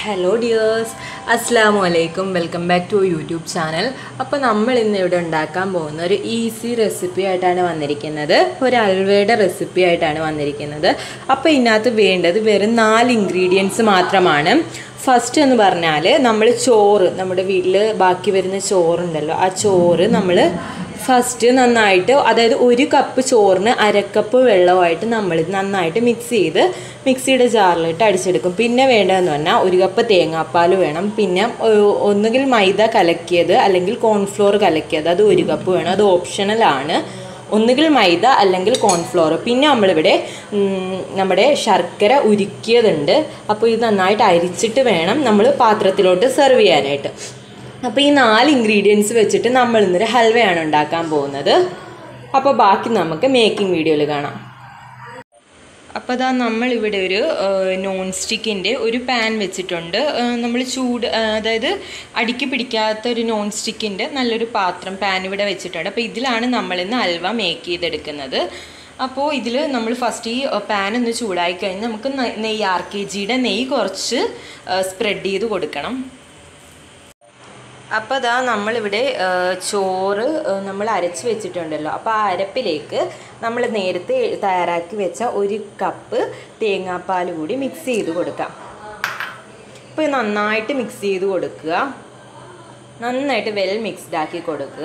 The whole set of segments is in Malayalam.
ഹലോ ഡിയേഴ്സ് അസ്സാം വലൈക്കും welcome back to YouTube channel അപ്പോൾ നമ്മൾ ഇന്ന് ഇവിടെ ഉണ്ടാക്കാൻ പോകുന്ന ഒരു ഈസി റെസിപ്പി ആയിട്ടാണ് വന്നിരിക്കുന്നത് ഒരു അൽവയുടെ റെസിപ്പി ആയിട്ടാണ് വന്നിരിക്കുന്നത് അപ്പോൾ ഇതിനകത്ത് വേണ്ടത് വെറും നാല് ഇൻഗ്രീഡിയൻസ് മാത്രമാണ് ഫസ്റ്റ് എന്ന് പറഞ്ഞാൽ നമ്മൾ ചോറ് നമ്മുടെ വീട്ടിൽ ബാക്കി വരുന്ന ചോറുണ്ടല്ലോ ആ ചോറ് നമ്മൾ ഫസ്റ്റ് നന്നായിട്ട് അതായത് ഒരു കപ്പ് ചോറിന് അരക്കപ്പ് വെള്ളമായിട്ട് നമ്മൾ നന്നായിട്ട് മിക്സ് ചെയ്ത് മിക്സിയുടെ ജാറിലിട്ട് അടിച്ചെടുക്കും പിന്നെ വേണ്ടതെന്ന് പറഞ്ഞാൽ ഒരു കപ്പ് തേങ്ങാപ്പാൽ വേണം പിന്നെ ഒ- ഒന്നുകിൽ മൈദ കലക്കിയത് അല്ലെങ്കിൽ കോൺഫ്ലോർ കലക്കിയത് അത് ഒരു കപ്പ് വേണം അത് ഓപ്ഷണലാണ് ഒന്നുകിൽ മൈദ അല്ലെങ്കിൽ കോൺഫ്ലോർ പിന്നെ നമ്മളിവിടെ ഉം, നമ്മുടെ ശർക്കര ഉരുക്കിയതുണ്ട് അപ്പോൾ ഇത് നന്നായിട്ട് അരിച്ചിട്ട് വേണം നമ്മൾ പാത്രത്തിലോട്ട് സെർവ് ചെയ്യാനായിട്ട് അപ്പോൾ ഈ നാല് ഇൻഗ്രീഡിയൻസ് വെച്ചിട്ട് നമ്മൾ ഇന്നൊരു ഹൽവയാണ് ഉണ്ടാക്കാൻ പോകുന്നത് അപ്പോൾ ബാക്കി നമുക്ക് മേക്കിംഗ് വീഡിയോയിൽ കാണാം അപ്പോൾ അതാ നമ്മളിവിടെ ഒരു നോൺ സ്റ്റിക്കിൻ്റെ ഒരു പാൻ വെച്ചിട്ടുണ്ട് നമ്മൾ ചൂട് ആ, അതായത് അടിക്ക് പിടിക്കാത്ത ഒരു നോൺ സ്റ്റിക്കിൻ്റെ നല്ലൊരു പാത്രം പാൻ ഇവിടെ വെച്ചിട്ടുണ്ട് അപ്പോൾ ഇതിലാണ് നമ്മളിന്ന് ഹൽവ മേക്ക് ചെയ്തെടുക്കുന്നത് അപ്പോൾ ഇതിൽ നമ്മൾ ഫസ്റ്റ് ഈ പാൻ ഒന്ന് ചൂടായി കഴിഞ്ഞ് നമുക്ക് ന- നെയ്യ് ആർ കെ ജിയുടെ നെയ്യ് കുറച്ച് സ്പ്രെഡ് ചെയ്ത് കൊടുക്കണം അപ്പോൾ അതാ നമ്മളിവിടെ ആ, ചോറ് ആ, നമ്മൾ അരച്ച് വെച്ചിട്ടുണ്ടല്ലോ അപ്പോൾ ആ അരപ്പിലേക്ക് നമ്മൾ നേരത്തെ തയ്യാറാക്കി വെച്ച ഒരു കപ്പ് തേങ്ങാപ്പാൽ കൂടി മിക്സ് ചെയ്ത് കൊടുക്കാം അപ്പോൾ ഇത് നന്നായിട്ട് മിക്സ് ചെയ്ത് കൊടുക്കുക നന്നായിട്ട് വെൽ മിക്സ്ഡ് ആക്കി കൊടുക്കുക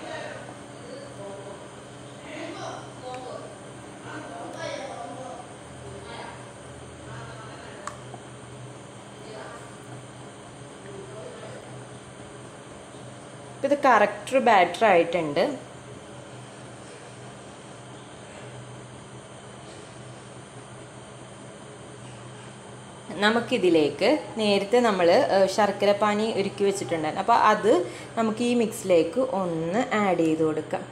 ഇപ്പം ഇത് കറക്റ്റ് ബാറ്റർ ആയിട്ടുണ്ട് നമുക്കിതിലേക്ക് നേരത്തെ നമ്മൾ ശർക്കരപ്പാനി ഒരുക്കി വെച്ചിട്ടുണ്ടായിരുന്നു അപ്പോൾ അത് നമുക്ക് ഈ മിക്സിലേക്ക് ഒന്ന് ആഡ് ചെയ്ത് കൊടുക്കാം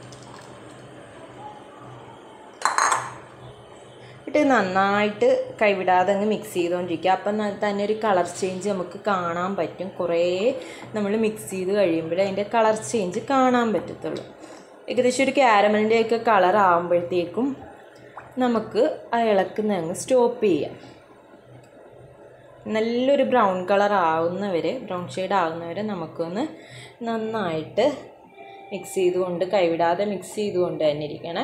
ഇട്ട് നന്നായിട്ട് കൈവിടാതെ അങ്ങ് മിക്സ് ചെയ്തുകൊണ്ടിരിക്കുക അപ്പം ന- തന്നെ ഒരു കളർ ചേഞ്ച് നമുക്ക് കാണാൻ പറ്റും കുറേ നമ്മൾ മിക്സ് ചെയ്ത് കഴിയുമ്പോൾ അതിൻ്റെ കളർ ചേഞ്ച് കാണാൻ പറ്റത്തുള്ളൂ ഏകദേശം ഒരു ക്യാരമലിൻ്റെയൊക്കെ കളർ ആകുമ്പോഴത്തേക്കും നമുക്ക് ആ ഇളക്കുന്ന അങ്ങ് സ്റ്റോപ്പ് ചെയ്യാം നല്ലൊരു ബ്രൗൺ കളർ ആവുന്നവരെ ബ്രൗൺ ഷെയ്ഡ് ആവുന്നവരെ നമുക്കൊന്ന് നന്നായിട്ട് മിക്സ് ചെയ്തുകൊണ്ട് കൈവിടാതെ മിക്സ് ചെയ്തുകൊണ്ട് തന്നെ ഇരിക്കണേ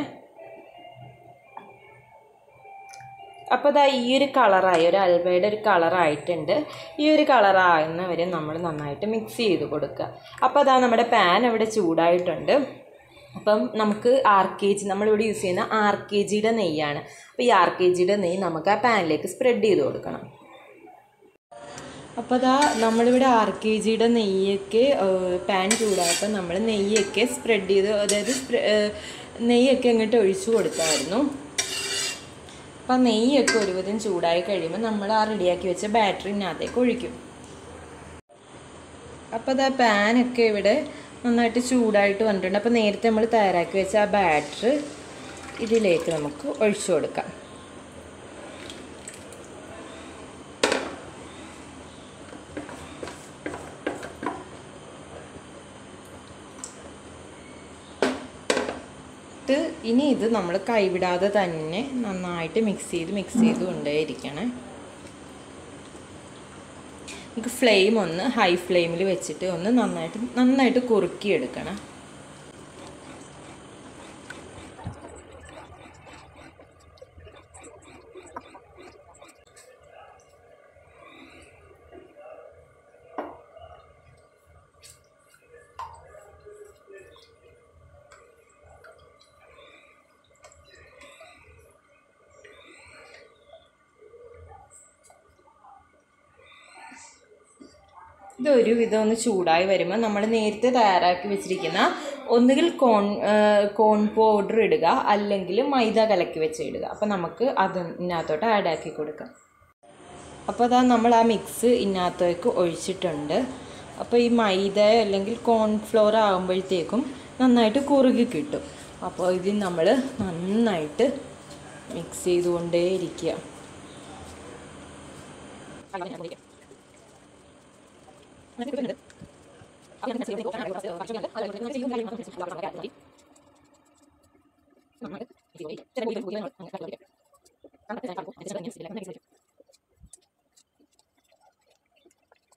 അപ്പോൾ ദാ ഈ ഒരു കളറായി ഒരു അൽവയുടെ ഒരു കളറായിട്ടുണ്ട് ഈ ഒരു കളറാകുന്നവരെ നമ്മൾ നന്നായിട്ട് മിക്സ് ചെയ്ത് കൊടുക്കുക അപ്പോൾ അതാ നമ്മുടെ പാൻ അവിടെ ചൂടായിട്ടുണ്ട് അപ്പം നമുക്ക് ആർ കെ ജി നമ്മളിവിടെ യൂസ് ചെയ്യുന്ന ആർ കെ ജിയുടെ നെയ്യാണ് അപ്പോൾ ഈ ആർ കെ ജിയുടെ നെയ്യ് നമുക്ക് ആ പാനിലേക്ക് സ്പ്രെഡ് ചെയ്ത് കൊടുക്കണം അപ്പോൾ അതാ നമ്മളിവിടെ ആർ കെ ജിയുടെ നെയ്യൊക്കെ പാൻ ചൂടായപ്പോൾ നമ്മൾ നെയ്യൊക്കെ സ്പ്രെഡ് ചെയ്ത് അതായത് സ്പ്രെ ഏഹ് നെയ്യൊക്കെ അങ്ങോട്ട് ഒഴിച്ചു കൊടുത്തായിരുന്നു അപ്പം നെയ്യൊക്കെ ഒരുവിധം ചൂടായി കഴിയുമ്പോൾ നമ്മൾ ആ റെഡിയാക്കി വെച്ച ബാറ്ററിനകത്തേക്ക് ഒഴിക്കും അപ്പോൾ അത് ആ പാനൊക്കെ ഇവിടെ നന്നായിട്ട് ചൂടായിട്ട് വന്നിട്ടുണ്ട് അപ്പോൾ നേരത്തെ നമ്മൾ തയ്യാറാക്കി വെച്ച ആ ബാറ്റർ ഇതിലേക്ക് നമുക്ക് ഒഴിച്ചു കൊടുക്കാം ഇട്ട് ഇനി ഇത് നമ്മൾ കൈവിടാതെ തന്നെ നന്നായിട്ട് മിക്സ് ചെയ്ത് മിക്സ് ചെയ്ത് കൊണ്ടേയിരിക്കണേ നമുക്ക് ഫ്ലെയിം ഒന്ന് ഹൈ ഫ്ലെയിമിൽ വെച്ചിട്ട് ഒന്ന് നന്നായിട്ട് നന്നായിട്ട് കുറുക്കിയെടുക്കണം ഇതൊരു വിധം ഒന്ന് ചൂടായി വരുമ്പോൾ നമ്മൾ നേരത്തെ തയ്യാറാക്കി വെച്ചിരിക്കുന്ന ഒന്നുകിൽ കോൺ കോൺ പൗഡർ ഇടുക അല്ലെങ്കിൽ മൈദ കലക്കി വെച്ച് ഇടുക അപ്പോൾ നമുക്ക് അതിനകത്തോട്ട് ആഡ് ആക്കി കൊടുക്കാം അപ്പോൾ അതാ നമ്മൾ ആ മിക്സ് ഇതിനകത്തേക്ക് ഒഴിച്ചിട്ടുണ്ട് അപ്പോൾ ഈ മൈദ അല്ലെങ്കിൽ കോൺഫ്ലോർ ആകുമ്പോഴത്തേക്കും നന്നായിട്ട് കുറുകി കിട്ടും അപ്പോൾ ഇത് നമ്മൾ നന്നായിട്ട് മിക്സ് ചെയ്തുകൊണ്ടേയിരിക്കുക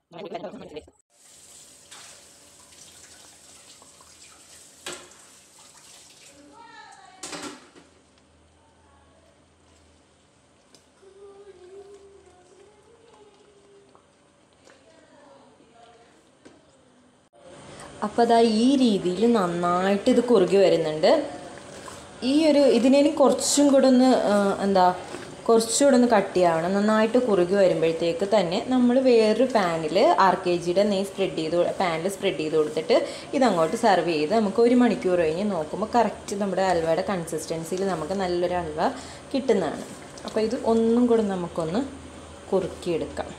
അപ്പോൾ അതാ ഈ രീതിയിൽ നന്നായിട്ട് ഇത് കുറുകി വരുന്നുണ്ട് ഈ ഒരു ഇതിനേനും കുറച്ചും കൂടെ ഒന്ന് ആ, എന്താ കുറച്ചുകൂടെ ഒന്ന് കട്ടിയാവണം നന്നായിട്ട് കുറുകി വരുമ്പോഴത്തേക്ക് തന്നെ നമ്മൾ വേറൊരു പാനിൽ ആർ കെ ജിയുടെ നെയ് സ്പ്രെഡ് ചെയ്ത് പാനിൽ സ്പ്രെഡ് ചെയ്ത് കൊടുത്തിട്ട് ഇതങ്ങോട്ട് സെർവ് ചെയ്ത് നമുക്ക് ഒരു മണിക്കൂർ കഴിഞ്ഞ് നോക്കുമ്പോൾ കറക്റ്റ് നമ്മുടെ ഹൽവയുടെ കൺസിസ്റ്റൻസിയിൽ നമുക്ക് നല്ലൊരു ഹൽവ കിട്ടുന്നതാണ് അപ്പോൾ ഇത് ഒന്നും കൂടെ നമുക്കൊന്ന് കുറുക്കിയെടുക്കാം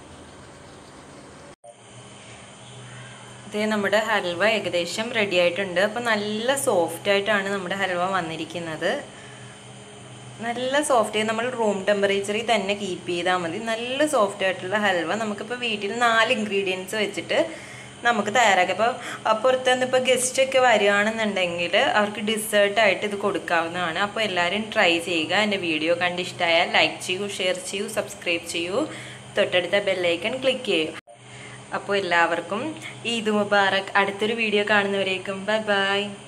ഇതേ നമ്മുടെ ഹൽവ ഏകദേശം റെഡി ആയിട്ടുണ്ട് അപ്പോൾ നല്ല സോഫ്റ്റ് ആയിട്ടാണ് നമ്മുടെ ഹൽവ വന്നിരിക്കുന്നത് നല്ല സോഫ്റ്റ് നമ്മൾ റൂം ടെമ്പറേച്ചറിൽ തന്നെ കീപ്പ് ചെയ്താൽ മതി നല്ല സോഫ്റ്റ് ആയിട്ടുള്ള ഹൽവ നമുക്കിപ്പോൾ വീട്ടിൽ നാല് ഇൻഗ്രീഡിയൻസ് വെച്ചിട്ട് നമുക്ക് തയ്യാറാക്കാം അപ്പോൾ പുറത്തുനിന്ന് ഇപ്പോൾ ഗസ്റ്റ് ഒക്കെ വരികയാണെന്നുണ്ടെങ്കിൽ അവർക്ക് ഡെസേർട്ടായിട്ട് ഇത് കൊടുക്കാവുന്നതാണ് അപ്പോൾ എല്ലാവരും ട്രൈ ചെയ്യുക എൻ്റെ വീഡിയോ കണ്ട് ഇഷ്ടമായാൽ ലൈക്ക് ചെയ്യൂ ഷെയർ ചെയ്യൂ സബ്സ്ക്രൈബ് ചെയ്യൂ തൊട്ടടുത്ത ബെല്ലൈക്കൺ ക്ലിക്ക് ചെയ്യൂ അപ്പോൾ എല്ലാവർക്കും ഈദ് മുബാറക് അടുത്തൊരു വീഡിയോ കാണുന്നവരേക്കും ബൈ ബൈ